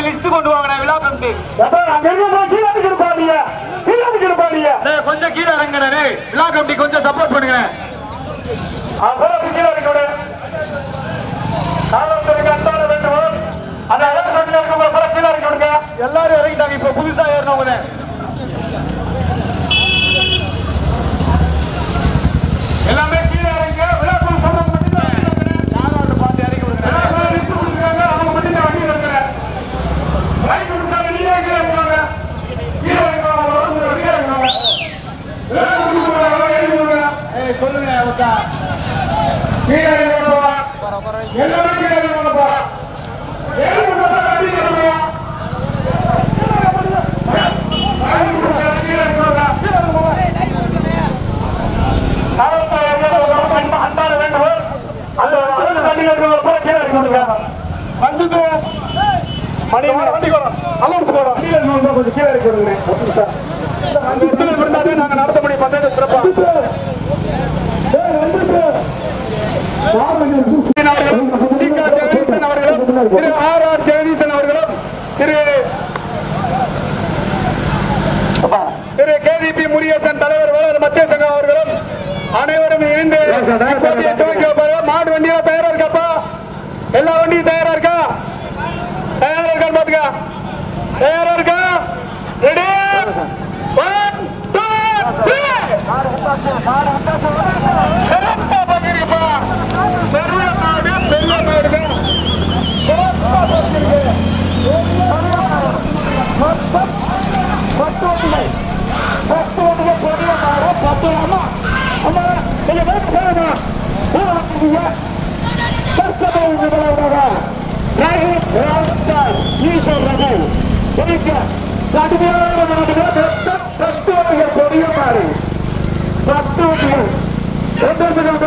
List கொண்டு வாங்க விழா கமிட்டி எப்ப அங்க இருந்து கீழே இருப்பாங்க கீழே இருப்பாங்க டேய், கொஞ்சம் கீழே இறங்குங்க டேய். விழா கமிட்டி கொஞ்சம் சப்போர்ட் பண்ணுங்க அப்புறம் கீழே இருக்கோடு காவல்துறைக்கு அன்பான வேண்டுகோள் அந்த அழகு கட்டில இருக்கவங்க அப்புறம் கீழே இருக்கோடுங்க எல்லாரும் இறங்கிட்டாங்க இப்ப புதுசா ஏறினவங்க எல்லாமே கீழே இறங்க விழாக்குழு சொன்னது மட்டும்தான் யாராவது பார்த்து இறங்கி விடுங்க எல்லாரும் லிஸ்ட் கொடுக்குறாங்க அவங்க மட்டும் தான் வண்டி இருக்கிறேன் ரைட் கொடுத்தாங்க நீங்க கீழே இருக்காங்க கீழே இருக்காங்க கீழே இருக்காங்க எல்லாரும் கொடுக்குறாங்க எழுதி கொடுங்க ஏய் சொல்லுங்க ஒருத்தா. கீழே இருக்காங்க எல்லாரும் கீழே இருக்காங்கப்பா எழுதி கொடுத்தா வண்டி இருக்கிறோம் கீழே இருக்காங்க கீழே இருக்காங்க அன்பான வேண்டுகோள் அந்த அழகு கட்டில கூட கீழே இருக்கோடுங்க வந்துட்டு மணி வண்டி கோடம் அலௌன்ஸ் கோடம் கீழே இருக்கணும் கொஞ்சம் கீழே இருக்கணுங்க அந்த இடத்துல இருந்தாலே நாங்க நடத்த முடியும் பந்தயத்தை சிறப்பா சீகா ஜெகதீசன் அவர்களும் திரு ஆர் ஆர் ஜெகதீசன் அவர்களும் திரு திரு கேடிபி முருகேசன் தலைவர் வேளாண் மத்திய சங்கம் அவர்களும் அனைவரும் இணைந்து இப்போதைய துவக்கி வைப்பார்கள் மாடு வண்டியில தயாரா இருக்காப்பா எல்லா வண்டியும் தயாரா இருக்கா தயாரா இருக்கான்னு பாத்துக்க தயாரா இருக்கா ரெடி ஒன் டூ த்ரீ சிறப்பா பண்ணிருப்பா பெரிய மாடு பெரிய மாடு சிறப்பா பண்ணிருக்கு மொத்தம் பத்து வண்டிகள் பத்து வண்டிகள் பெரிய மாடு பத்து அம்மா அம்மா நீங்க வேறு சொல்லுங்க ஊர் வந்தீங்க கஷ்டப்படும் நிபுணராக ராகுல் ராஜ்தான் ஈஸ்வர் ரகு இருக்க கடுமையான மாடுகள் மொத்தம் பத்து வண்டிகள் பெரிய மாடு பத்து வண்டிகள் எந்த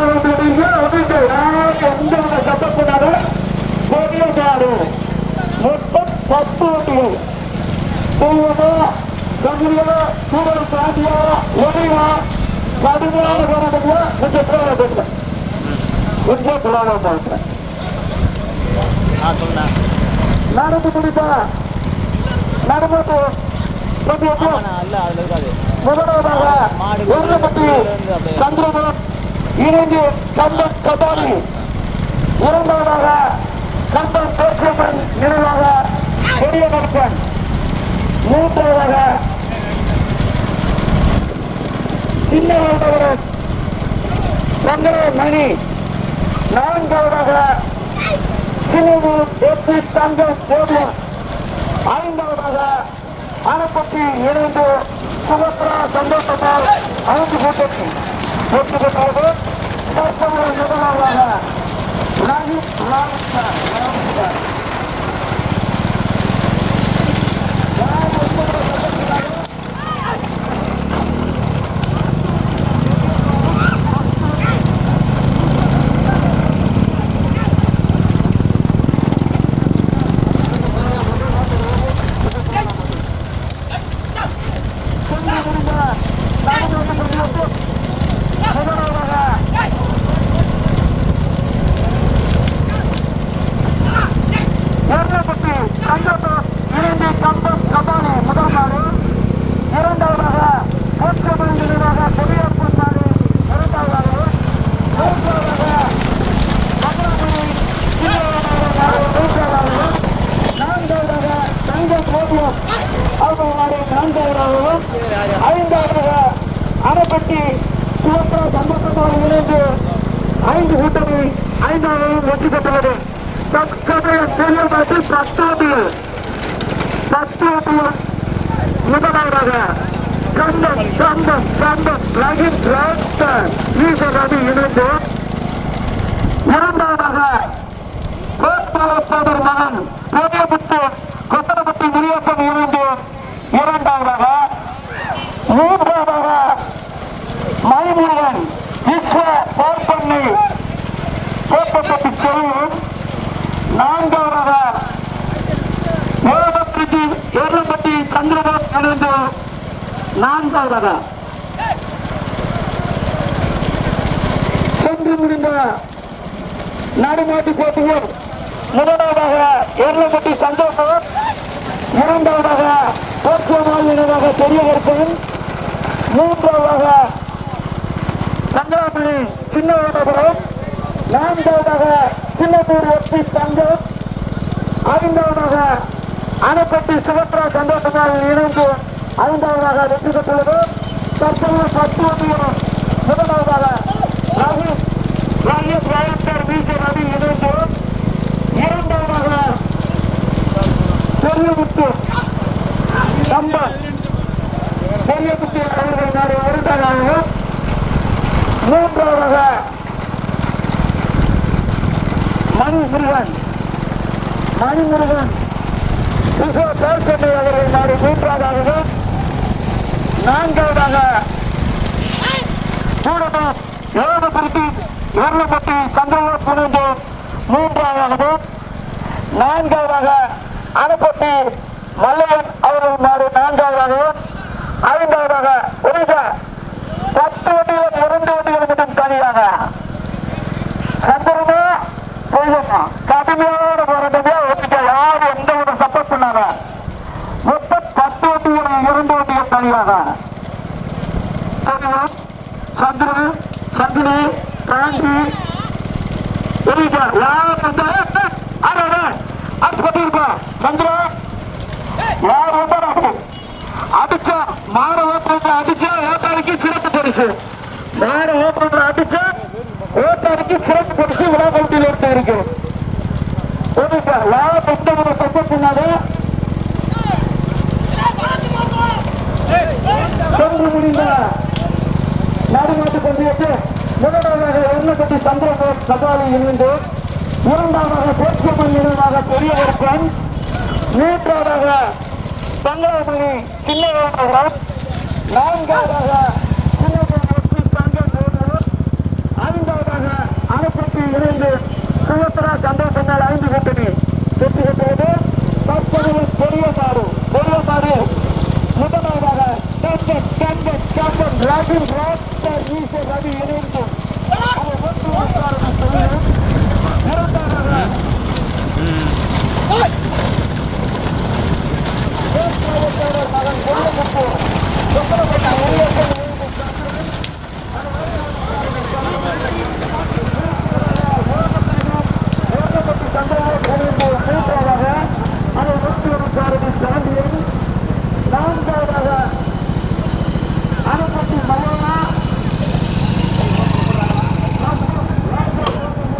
எந்த சட்டப்படாத பெரிய மாடு மொத்தம் பத்து வண்டிகள் பூவமா கங்கிரியா சூடல் பாண்டியா ஒளிவா கடுமையான போராட்டத்துல கொஞ்சம் புறாவை பேசுறேன் கொஞ்சம் புறாவை பேசுறேன் நடந்து முடிப்பா நடந்து முதலாவதாக உருளப்பட்டி சந்திரபுரம் இணைந்து கந்தன் கபாலி இரண்டாவதாக கந்தன் பேச்சியம்மன் நினைவாக பெரிய நடுப்பன் மூன்றாவதாக சின்னவர்கள் சங்கர மணி நான்காவதாக சின்னூர் எட்டு தங்கம் போதும் ஐந்தாவதாக அணைப்பட்டி இணைந்து சுகத்ரா சந்தோஷத்தால் ஐந்து கூட்டத்தில் வெற்றி பெற்றார்கள் தற்போது முதலாவதாக ராஜித் ராமசார் ராமசார் எர்ணப்பட்டி சந்தோஷம் இணைந்து கம்பம் கபாலி முதல் நாடு இரண்டாவதாக போற்றமல் நினைவாக பெரியார்பு நாடு இரண்டாவதாக மூன்றாவதாக மதுராமணி மூன்றாவதாக நான்காவதாக தங்கம் ஓவியம் அவங்க நாடு நான்காவதாகவும் ஐந்தாவதாக அணைப்பட்டி சுவத்ரா சந்தோஷமாக இணைந்து ஐந்து கூட்டணி ஐந்தாவதும் வெற்றி பெற்றுள்ளது தற்சமய செயல்பாட்டில் பத்தாவது பத்தாவது முதலாவதாக கந்தம் கந்தம் கந்தம் லகின் ராஜ்தான் ஈஸ்வரது இணைந்து இரண்டாவதாக கோட்பாளர் மகன் பெரியபுத்து கொத்தரப்பட்டி முனியப்பன் இணைந்து இரண்டாவதாக மூன்றாவதாக மைமுருகன் விஸ்வ போர்பண்ணி கோப்பப்பட்டி செல்வம் நான்காவதாக ஏழப்பட்டி ஏழப்பட்டி சந்திரபாஸ் இணைந்து நான்காவதாக சென்று முடிந்த நடுமாட்டு போட்டியில் முதலாவதாக ஏழப்பட்டி சந்தோஷம் இரண்டாவதாக போர்ச்சமால் இணைவாக பெரியவர்கள் மூன்றாவதாக சங்கராமணி சின்னவனபுரம் நான்காவதாக சின்னத்தூர் ஒட்டி தங்கம் ஐந்தாவதாக அணைப்பட்டி சுபத்ரா சந்தோஷமாக இணைந்து ஐந்தாவதாக வெற்றி பெற்றுள்ளது தற்போது பத்து ஒன்றியம் முதலாவதாக ரவி ராஜேஷ் ராயத்தர் வீசி ரவி இணைந்து இரண்டாவதாக பெரியமுத்து நம்பர் பெரியமுத்து அவர்கள் நாடு இரண்டாவதாக மூன்றாவதாக மணிமுருகன் மணிமுருகன் கிஷோ பேர்கட்டை அவர்கள் நாடு மூன்றாவதாகவும் நான்காவதாக சூடகம் ஏழுபுரத்தி ஏர்லப்பட்டி சந்திரபாபு புனிந்து மூன்றாவதாகவும் நான்காவதாக அணைப்பட்டி மல்லையன் அவர்கள் நாடு நான்காவதாகவும் ஐந்தாவதாக ஒரிசா பத்து வண்டிகளும் இரண்டு வண்டிகள் மட்டும் தனியாக சந்திரமா பொய்யமா கடுமையான போராட்டமே ஒத்துக்க யாரும் எந்த ஒரு சப்போர்ட் பண்ணாங்க மொத்தம் பத்து வண்டிகள் இரண்டு வண்டிகள் தனியாக சரியா? சந்திரன் சந்திரி காந்தி ஒரிசா யார் வந்த அடடே அது பண்ணிருப்பா சந்திரா யார் வந்தாரு அடிச்சா மாட ஓட்டுறது அடிச்சா ஓட்டாளிக்கு சிறப்பு பரிசு மாட ஓட்டுறது அடிச்சா ஓட்டாளிக்கு சிறப்பு பரிசு விழா கமிட்டியில் எடுத்து இருக்கு ஓகே யார் எந்த ஒரு சப்போர்ட் பண்ணாலும் சென்று முடிந்த நாடுநாட்டு பந்தயத்து முதலாவதாக எண்ணப்பட்டி சந்திரபோர் சபாலி இணைந்து இரண்டாவதாக போர்ச்சமன் நினைவாக பெரியவர்பன் மூன்றாவதாக தங்கமணி சின்னவர்கள் நான்காவதாக சின்னபுரம் தங்கம் போன்றவர் ஐந்தாவதாக அணைப்பட்டி இணைந்து சுமத்ரா சந்தோஷங்கள் ஐந்து கூட்டணி வெற்றி பெற்றது தற்போது பெரிய மாடு பெரிய மாடு முதலாவதாக captain captain captain Rajiv Rajkar Eswar Ravi இணைந்து அவர் ஒன்று ஒன்றாக சொல்லுங்கள் இரண்டாவதாக மகன் கொல்லமுத்து சொக்கரப்பட்ட ஊழியர்கள் ஓட்டப்பட்டு சந்தேகம் கொண்டு மூன்றாவதாக அதை நூற்றி ஒரு சாரதி சாந்தியன் நான்காவதாக அணைப்பட்டி மலையா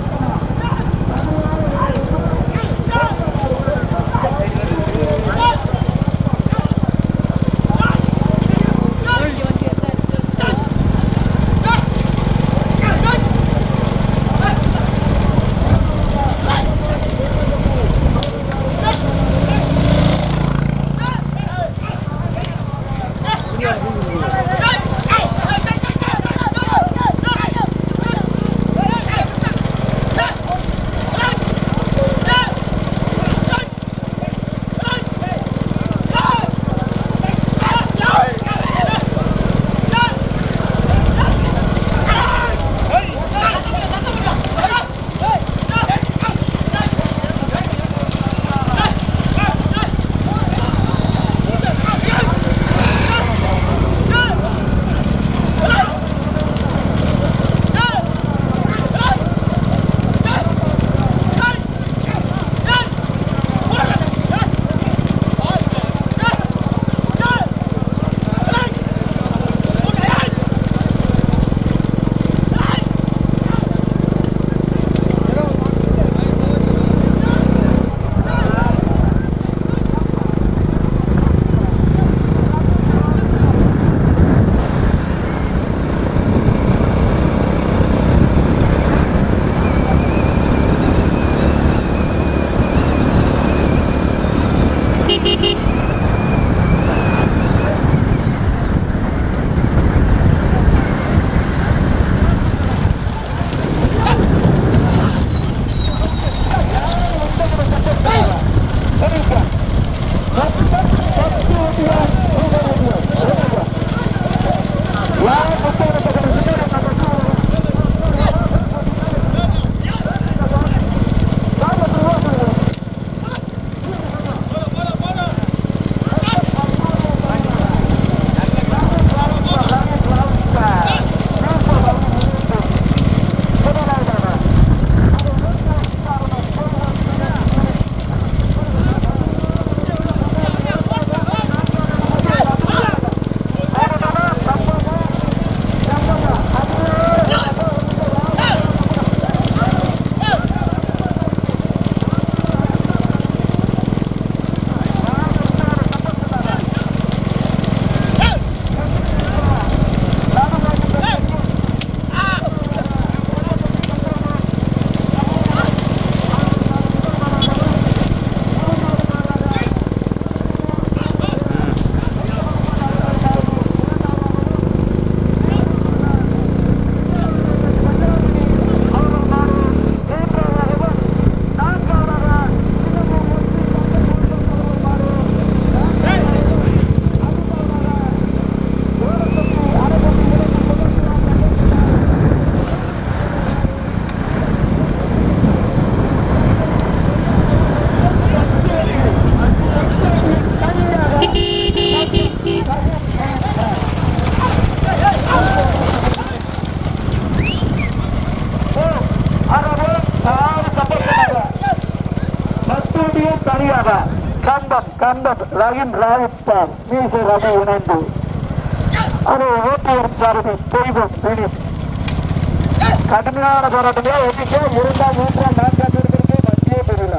இரண்டாவதாக கம்பம் கம்பம் ரஹீம் ராவித்தார் மீசை ரவி இணைந்து அது ஓட்டியர் சாரதி தெய்வம் வினித் கடுமையான போராட்டங்களா எண்ணிக்கை இரண்டாம் மூன்றாம் நான்காம் இருக்கிறது மத்திய தெரியல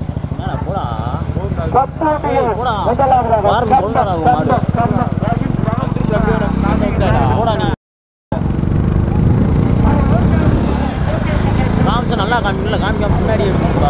பத்தோட்டிய முதலாவதாக கம்பம் கம்பம் கம்பம் ரஹீம் ராவித்தார் காமிச்சா நல்லா காமிக்கல காமிக்க முன்னாடி எடுத்துப்பா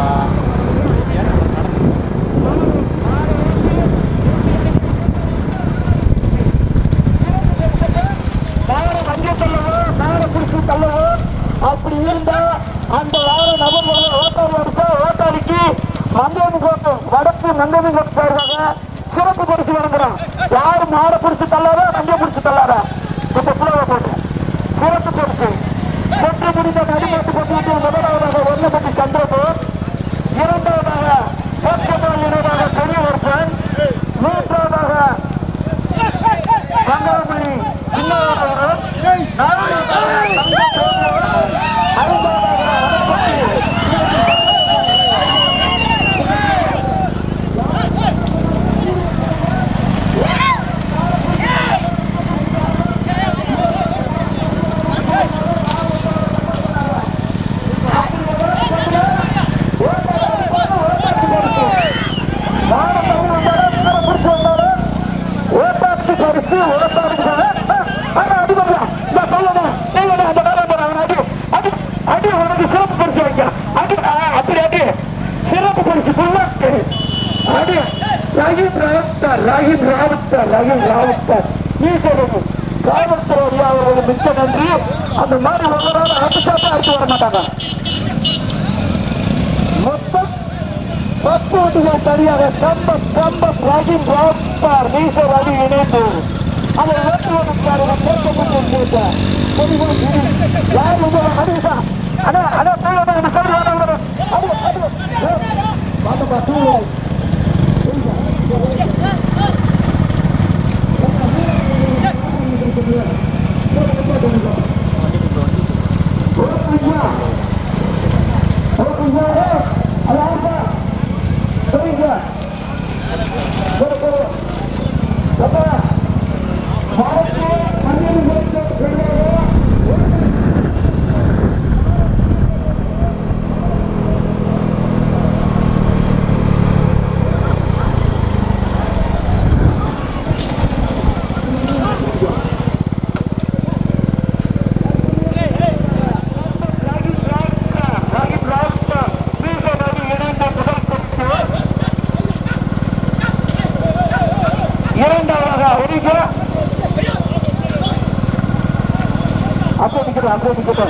வார வண்டிய தள்ளவோ வார குடிச்சு தள்ளவோ அப்படி இருந்தா அந்த வார நபர் ஓட்டாளி அடிச்சா ஓட்டாளிக்கு மந்தேமி கோட்டு வடக்கு மந்தேமி கோட்டு சார்பாக சிறப்பு பரிசு வழங்குறோம் யார் மாட பிடிச்சு தள்ளாரோ வண்டியை பிடிச்சு தள்ளாரா இப்ப புலவை போட்டு சிறப்பு பரிசு சென்று முடிந்த நடிகட்டு போட்டு முதலாவதாக ஒன்னப்பட்டி சந்திரபோர் இரண்டாவதாக போர்ச்சுகல் இணைவாக பெரிய ஒருத்தன் மூன்றாவதாக பங்கமணி சின்னவர்கள் நான்காவதாக தங்கத்தோடு, ஐந்தாவதாக அனுப்பட்டி ஓட்டாட்சி பரிசு ஓட்டாட்சி அடி பண்ணலாம் இந்த சொல்லணும் நீங்க அந்த வேலை போறாங்க அடி அடி அடி உனக்கு சிறப்பு பரிசு வைக்க அடி ஆ, அப்படி அடி சிறப்பு பரிசு ஃபுல்லா அடி ரஹீம் ராவுத்தர் ரஹீம் ராவுத்தர் ரஹீம் ராவுத்தர் நீ சொல்லணும் காவல்துறை ஐயா அவர்களுக்கு மிக்க நன்றி அந்த மாதிரி ஒரு நாள் அடிச்சாப்பா அடிச்சு வர மாட்டாங்க மொத்தம் பத்து ஓட்டுகள் சரியாக கம்பம் கம்பம் ரஹீம் ராவுத்தார் மீசர் அடி இணைந்து அதை ஓட்டுவதற்காக போட்டப்பட்டு யார் உங்களை அடிதா அண்ணா அண்ணா போய் இந்த சைடு வாங்க அடி அடி வாங்கப்பா தூங்க இரண்டாவதாக ஒதுங்க அப்படியே நிக்கட்டும் அப்படியே நிக்கட்டும்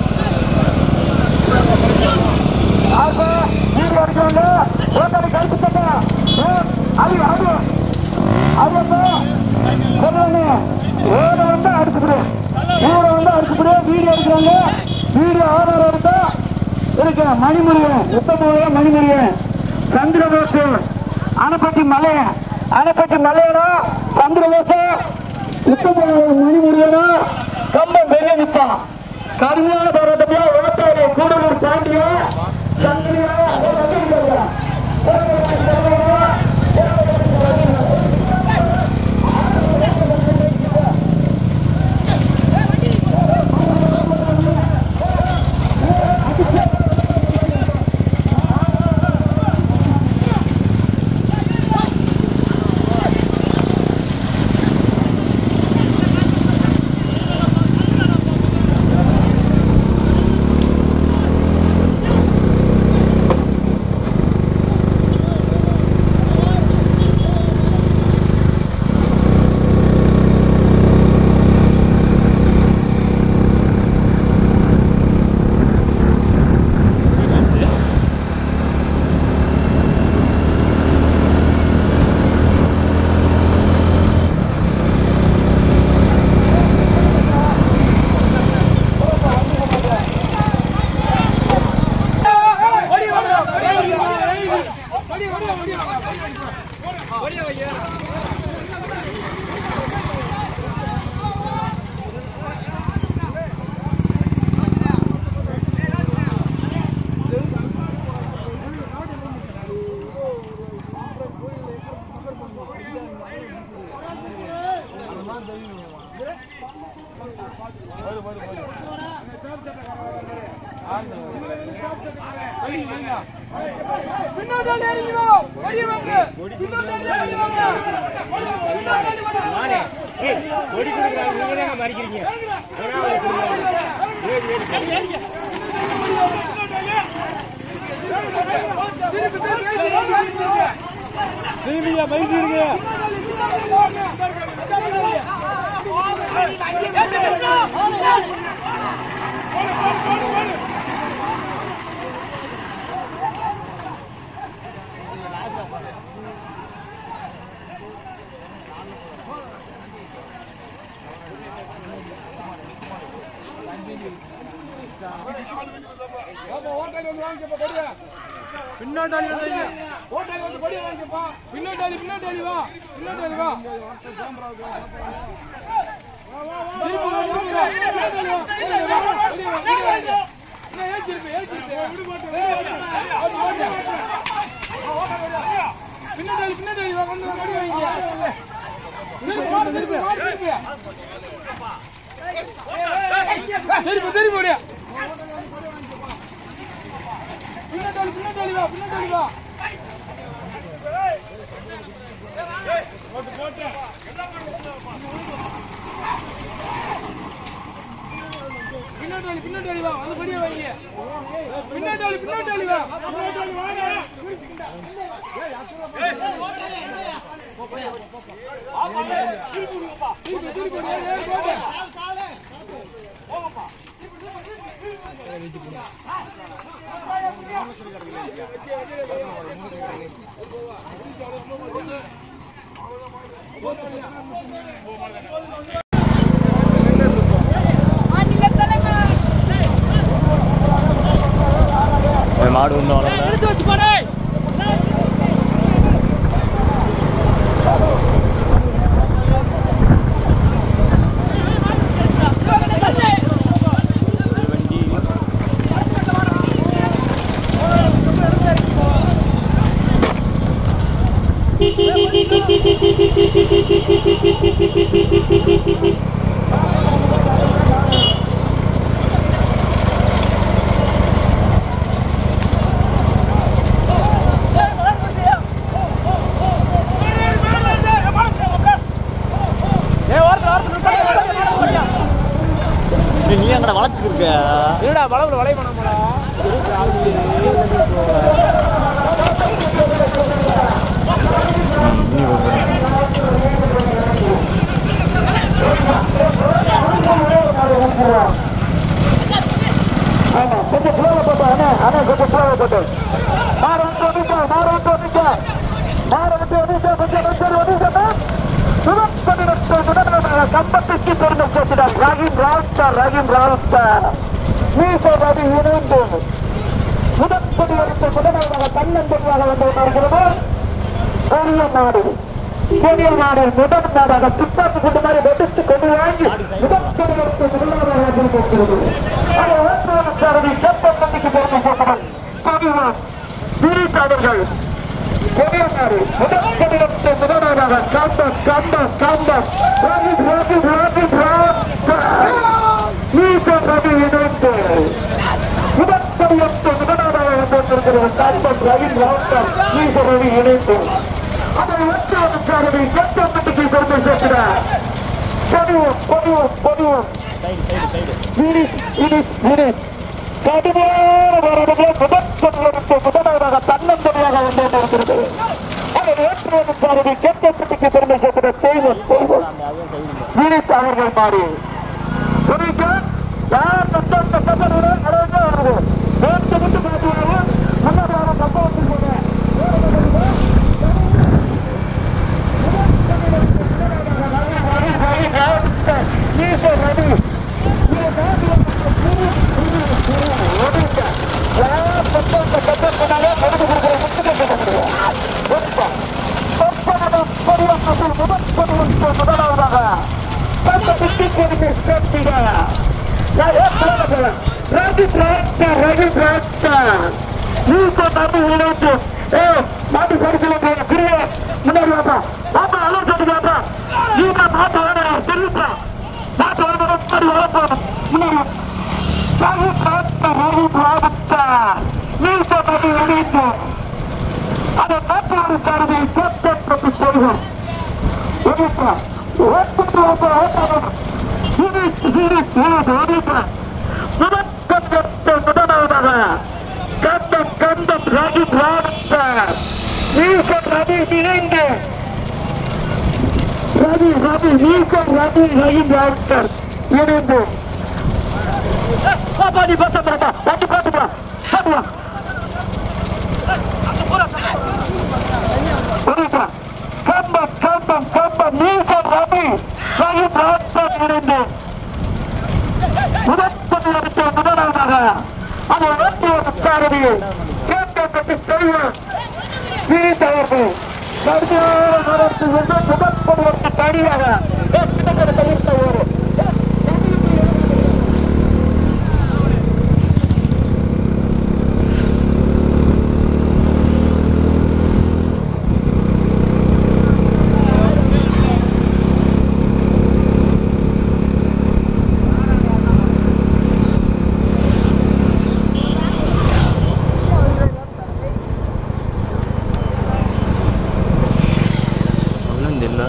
ஆக நீங்க அடிக்கிறவங்க ஓட்டாளி கழிச்சு தட்டா அது அது அது சொல்லுங்க ஓட வந்து அடிச்சுக்கிடு ஊட வந்து அடிச்சுக்கிடு வீடியோ எடுக்கிறாங்க வீடியோ ஆதாரம் எடுத்தா இருக்கு மணிமுருகன் உத்தம மணிமுருகன் சந்திரபோசு அணைப்பட்டி மலையன் அணைப்பட்டி மலையனா சந்திரபோசு உத்தம மணிமுருகனா கம்பம் பெரிய நிற்பான் கடுமையான போராட்டத்தில் ஓட்டாளி கூடலூர் பாண்டியா சந்திரியா பின்னோட்டால் இறங்கினோ ஓடி வாங்க பின்னோட்டால் இறங்கினோங்க பின்னோட்டால் வாங்க கொடி கொடுக்குறாங்க நீங்க தாங்க மறிக்கிறீங்க திரும்பியா மைசூருங்க பின்னாடி ஓட்டாளி வந்து கொடியை வாங்கிப்பா பின்னாடி பின்னாடி வா பின்னாடி வா திருப்பி வா, திருப்பி வா. பின்னாடி வா. வெளியே வா, வெளியே வா, வெளியே வாங்க. இன்னும் ஏறிச்சிருப்பு, ஏறிச்சிருப்பு. ஓட்டு, ஓட்டு. பின்னாடி பின்னாடி வா கொண்டு வா, கொடி வாங்கிக்க. திருப்பி, ஓட்டு, திருப்பி, ஓட்டு, திருப்பி. திருப்பி திருப்பி ஓடியா பின்னாடி பின்னாடி வா பின்னாடி வா பின்னாடி பின்னாடி வா வந்து படிய வைங்க பின்னாடி பின்னாடி வா பின்னாடி வாங்க திருப்பி திருப்பி ஏறு, ஏறு, போடு. மாடு ஒன்றும் வளர்ல எடுத்து வச்சு பாரு நீ அங்கே வளைச்சிக்கிருக்க என்னடா வளவுல வளைய பண்ண போடா ஆமா கொஞ்சம் ஸ்லோவா போட்டு அண்ணா அண்ணா கொஞ்சம் ஸ்லோவா போட்டு மாற விட்டு ஒதுங்க மாற விட்டு ஒதுங்க மாற விட்டு ஒதுங்க கொஞ்சம் கொஞ்சம் ஒதுங்க கம்பத்துக்கு பெருமை சேர்க்கிறார் ரஹீம் ராவுத்தா ரஹீம் ராவுத்தா மீசோபாதி இணைந்து முதற்படி எடுத்து முதலாவதாக தன்னந்தனியாக வந்து கொண்டிருக்கிறது பெரிய நாடு பெரிய நாடு முதல் நாடாக துப்பாக்கி கொண்டு மாதிரி வெடித்து கொண்டு வாங்கி முதற்படி எடுத்து முதலாவதாக வந்து கொண்டிருக்கிறது அதை ஓட்டுவதற்காரதி சட்டப்பள்ளிக்கு பெருமை சேர்த்தவர் பெரியவர் திரீப் அவர்கள் பெரிய நாடு முதற்படி எடுத்து முதலாவதாக காம்ப காம்ப காம்ப ராஜித் ராஜித் ராஜித் ராஜ் மீசோபாதி இணைந்து முதற்படியத்து முதலாவதாக வந்திருக்கிறது காம்பம் ரவீன் ராவுத்தர் ஈஸ்வரவி இணைப்பு அதை ஒற்றாவது கட்டப்பட்டுக்கு பெருமை சேர்க்கிறார் பொதுவும் பொதுவும் பொதுவும் விரிஸ் விரிஸ் விரிஸ் கடுமையான போராட்டத்தில் முதற்படியெடுத்து முதலாவதாக தன்னந்தனியாக வந்திருக்கிறது அதை ஏற்றுவதற்காக கட்டப்பட்டுக்கு பெருமை சேர்க்கிற செய்வோம் செய்வோம் விரிஸ் அவர்கள் மாறி புரியுங்க யார் மொத்தம் கப்பலோட அழகா வருது வேட்டு விட்டு பார்த்துவாங்க முன்னாடி வர கப்பல் வச்சுக்கோங்க முன்னாடி நீசமதி இணைந்து அதை மற்றொரு கருவி சொத்தற்கு செல்வோம் ஒடிப்பா ஓட்டு ஓட்டு ஓட்டணும் இது இது இது ஒடிப்பா முதற்கட்டத்தை முதலாவதாக கண்டம் கண்டம் ரவி பிரார்த்த நீசம் ரவி இணைந்து ரவி ரவி நீசம் ரவி ரவி பிரார்த்த இணைந்து பாப்பா நீ பஸ் பாப்பா வண்டி பாத்துப்பா பாத்துவா ஒடிப்பா கம்பம் கம்பம் கம்பம் நீசம் ரவி ரவி பிரார்த்த இணைந்து முதற்பதிவத்தை முதலாவதாக அது வேண்டிய உட்காரதி கேட்கப்பட்டு செய்வோம் பிரித்தவர்கள் கடுமையான நடத்தி வந்து முதற்பதிவத்தை தனியாக கையிருத்த ஒரு ஒன்றும் தெரியல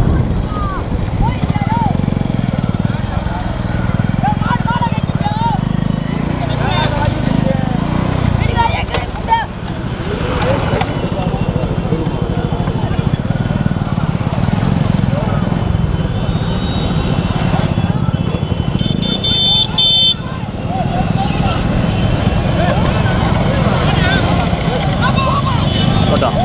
போட்டோம்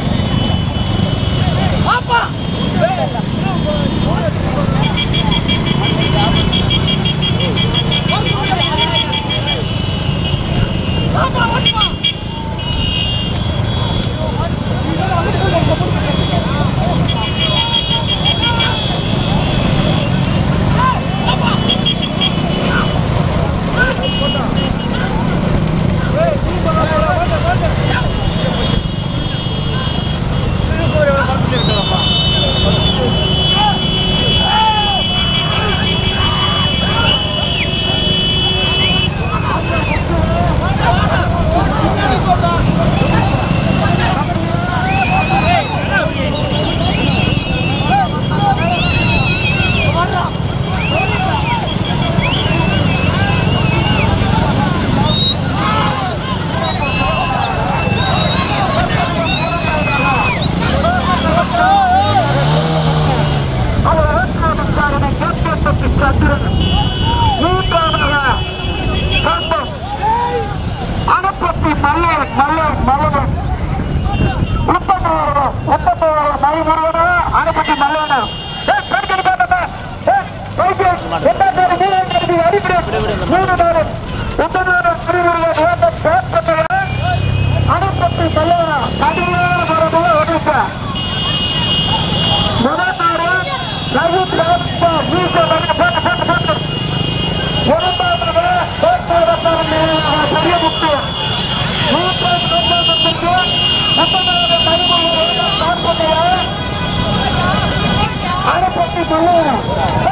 அனுப்பத்தி மல்லர் மல்லர் மல்லர் முப்பத்தோரு முப்பத்தோரு மணிமுருகனா அனுப்பத்தி மல்லனா அனுப்பத்தி மல்லனா கடுமையான மரபுல ஒடிப்பா முதல் நாடு ரகுத் ராஜ்பா வீச போட்டு போட்டு போட்டு ஒன்பதாவது பெரிய முக்கியம் நூற்றாண்டு ஒன்பதாவதுக்கு முப்பதாவது மைமூல பார்ப்பதைய அரைப்பட்டி மல்லுவரம்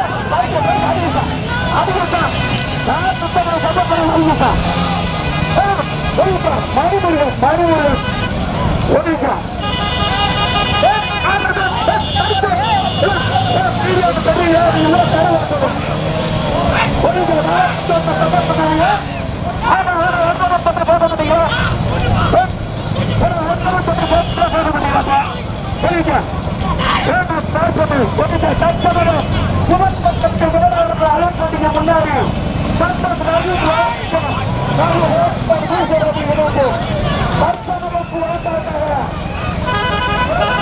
அதிகா நான் முப்பது சட்டப்படி அதிகா ஒடிக்கா மணிமுருகன் மணிமுருகன் ஒடிக்கா முன்னாடி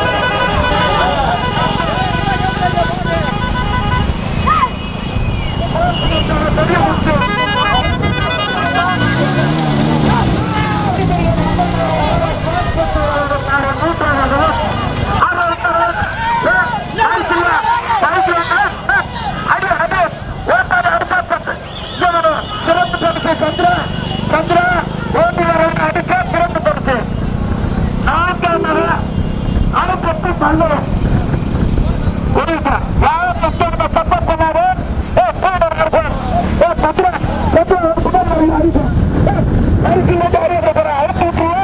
சந்திரா ஓட்டி வர அடிச்சா சிறப்பு படுத்து நான்காம் அனுப்பட்டு மல்லூர் ஒடிசா யார் முக்கியமான சப்போர்ட் பண்ணாரு ஏ போயிடு சார் ஏ பத்ரா பத்ரா ஒரு புதன் அடிச்சு அடிச்சு வந்து அறிய போற அழுத்தி விட்டுருவோம்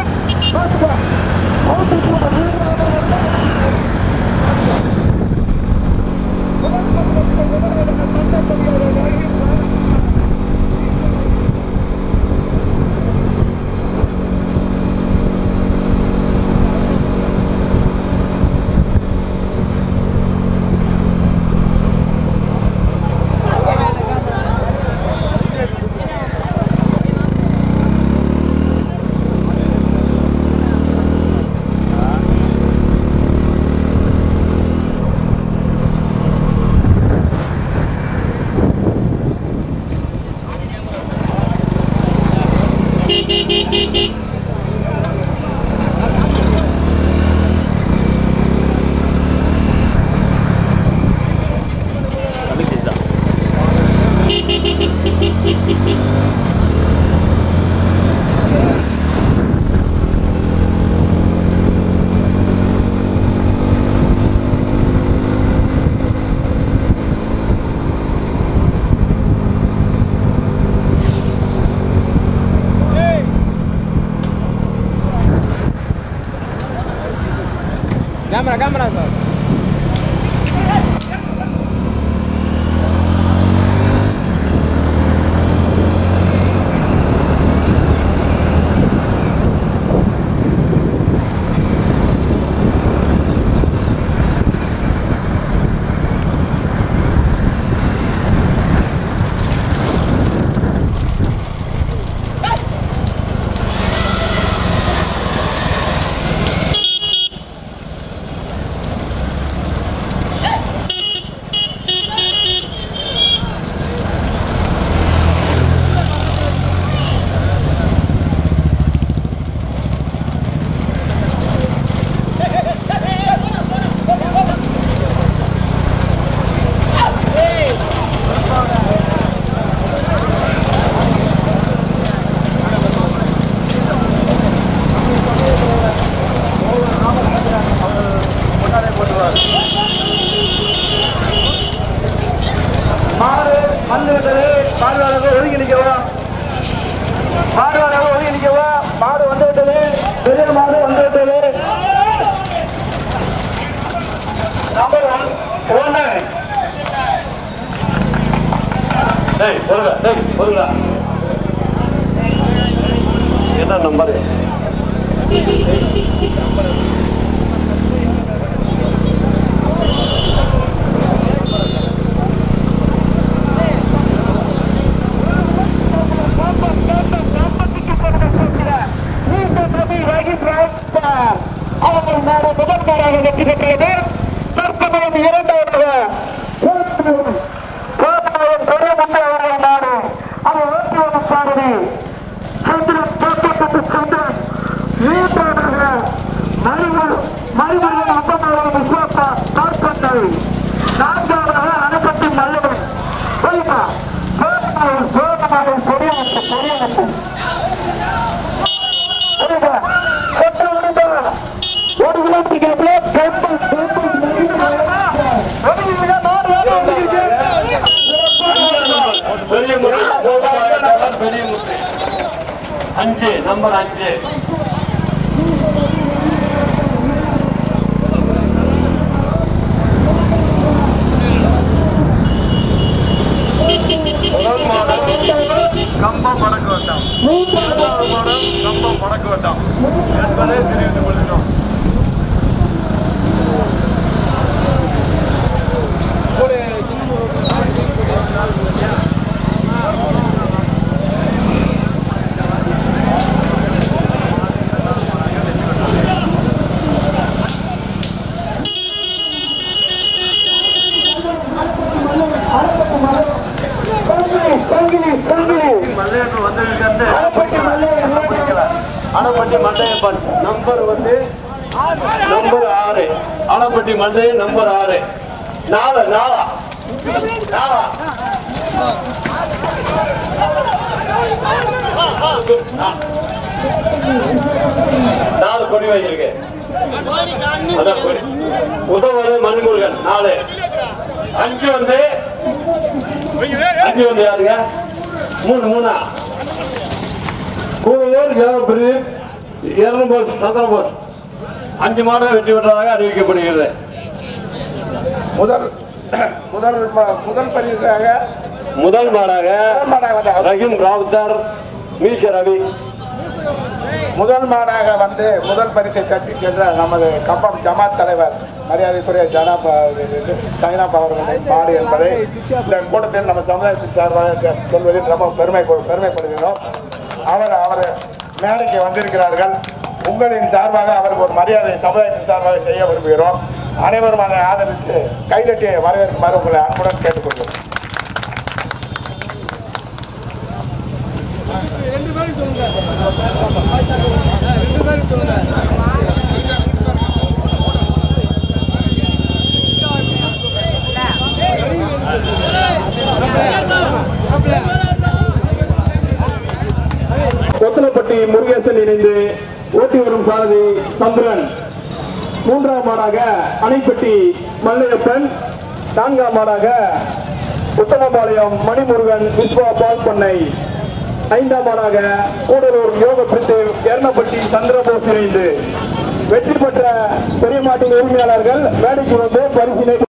கேமரா கேமரா சார் மாடு வந்துவிட்டது மாடுவாளர்கள் ஒதுங்கி நிற்கவா மாடுவாளர்கள் ஒதுங்கி நிற்கவா மாடு வந்துவிட்டது பெரிய மாடு வந்துவிட்டது நம்பர் ஒன் ஒன்று டேய் பொருங்க டேய் பொருங்க என்ன நம்பர் அவர்கள் நாடு முதன்மையாக வெற்றி பெற்றது தற்சமயம் இரண்டாவதாக கோத்தூர் கோத்தூர் பெரிய முன்னே அவர்கள் நாடு அவர் ஓட்டி வரும் சாரதி சந்திரன் தோட்டப்பட்டு சந்திரன் மூன்றாவதாக மணிமூர் மணிமூரின் அப்பமாவும் விஸ்வாசா கார்பந்தை நான்காவதாக அணைப்பட்டு நல்லவன் போய்மா கோத்தூர் கோத்தமாக பெரியவன் பெரியவன் ஒரு கிலோமீட்டர் பெரிய முறை பெரிய முறை அஞ்சு நம்பர் அஞ்சு கம்பம் மடக்கு வட்டம் மூன்றாவது மாடம் கம்பம் மடக்கு வட்டம் என்பதை தெரிவித்துக் கொள்கிறோம் மல்லையன் வந்திருக்கிறது அணப்பட்டி மண்டையப்பன் நம்பர் வந்து நம்பர் ஆறு அணப்பட்டி மண்டை நம்பர் ஆறு நாலு நாலா நாலா நாலு கொடி வாங்கியிருக்கேன் அதான் கொடி உதவது மணிமுருகன் நாலு அஞ்சு வந்து அஞ்சு வந்து யாருங்க மூணு மூணா கூவூர் ஏவப்பிரி இரநூறு சந்திரபோஸ் அஞ்சு மாதம் வெற்றி பெற்றதாக அறிவிக்கப்படுகிறது முதல் முதல் ம- முதல் பரிசாக முதல் மாடாக முதல் மாடாக வந்த ரஹீம் ராவுத்தர் மீச ரவி முதல் மாடாக வந்து முதல் பரிசை தட்டி சென்ற நமது கம்பம் ஜமாத் தலைவர் மரியாதைக்குரிய ஜனாப் சைனாப் அவர்களின் மாடு என்பதை இந்த கூட்டத்தில் நம்ம சமுதாயத்தின் சார்பாக செ- சொல்வதில் ரொம்ப பெருமை கொ- பெருமைப்படுகிறோம் அவர் அவர் மேடைக்கு வந்திருக்கிறார்கள் உங்களின் சார்பாக அவருக்கு ஒரு மரியாதை சமுதாயத்தின் சார்பாக செய்ய விரும்புகிறோம் அனைவரும் அதை ஆதரித்து கைதட்டி வரவேற்குமாறு உங்களை அன்புடன் கேட்டுக்கொள்கிறோம் ரெண்டு பேரும் சொல்லுங்க ரெண்டு பேரும் சொல்லுங்க கொத்தலப்பட்டி முருகேசன் இணைந்து ஓட்டி வரும் சாரதி சந்திரன் மூன்றாம் மாடாக அணைப்பட்டி மல்லையப்பன் நான்காம் மாடாக உத்தமபாளையம் மணிமுருகன் விஸ்வா பால் பண்ணை ஐந்தாம் மாடாக கூடலூர் யோக பிரித்து எர்ணப்பட்டி சந்திரபோஸ் இணைந்து வெற்றி பெற்ற பெரிய மாட்டின் உரிமையாளர்கள் மேடைக்கு வந்து பரிசினை